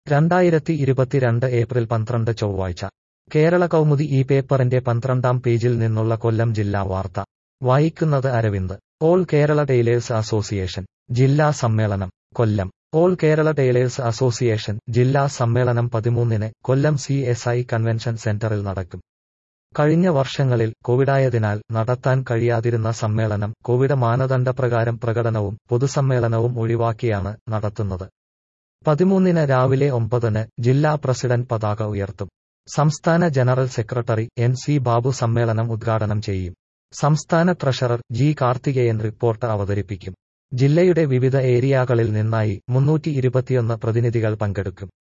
രണ്ടായിരത്തി ഇരുപത്തിരണ്ട് ഏപ്രിൽ പന്ത്രണ്ട് ചൊവ്വാഴ്ച കേരള കൗമുദി ഈ പേപ്പറിന്റെ പന്ത്രണ്ടാം പേജിൽ നിന്നുള്ള കൊല്ലം ജില്ലാ വാർത്ത വായിക്കുന്നത് Aravind all Kerala tailors association ജില്ലാ സമ്മേളനം Kollam all Kerala tailors association ജില്ലാ സമ്മേളനം പതിമൂന്നിന് Kollam C S I convention സെന്ററിൽ നടക്കും കഴിഞ്ഞ വർഷങ്ങളിൽ കോവിഡായതിനാൽ നടത്താൻ കഴിയാതിരുന്ന സമ്മേളനം കോവിഡ് മാനദണ്ഡപ്രകാരം പ്രകടനവും പൊതുസമ്മേളനവും ഒഴിവാക്കിയാണ് നടത്തുന്നത് പതിമൂന്നിന് രാവിലെ ഒമ്പതിന് ജില്ലാ പ്രസിഡന്റ് പതാക ഉയർത്തും സംസ്ഥാന general secretary N C Babu സമ്മേളനം ഉദ്ഘാടനം ചെയ്യും സംസ്ഥാന ട്രഷറർ ജി കാർത്തികേയൻ റിപ്പോർട്ട് അവതരിപ്പിക്കും ജില്ലയുടെ വിവിധ ഏരിയകളിൽ നിന്നായി മുന്നൂറ്റി ഇരുപത്തിയൊന്ന് പ്രതിനിധികൾ പങ്കെടുക്കും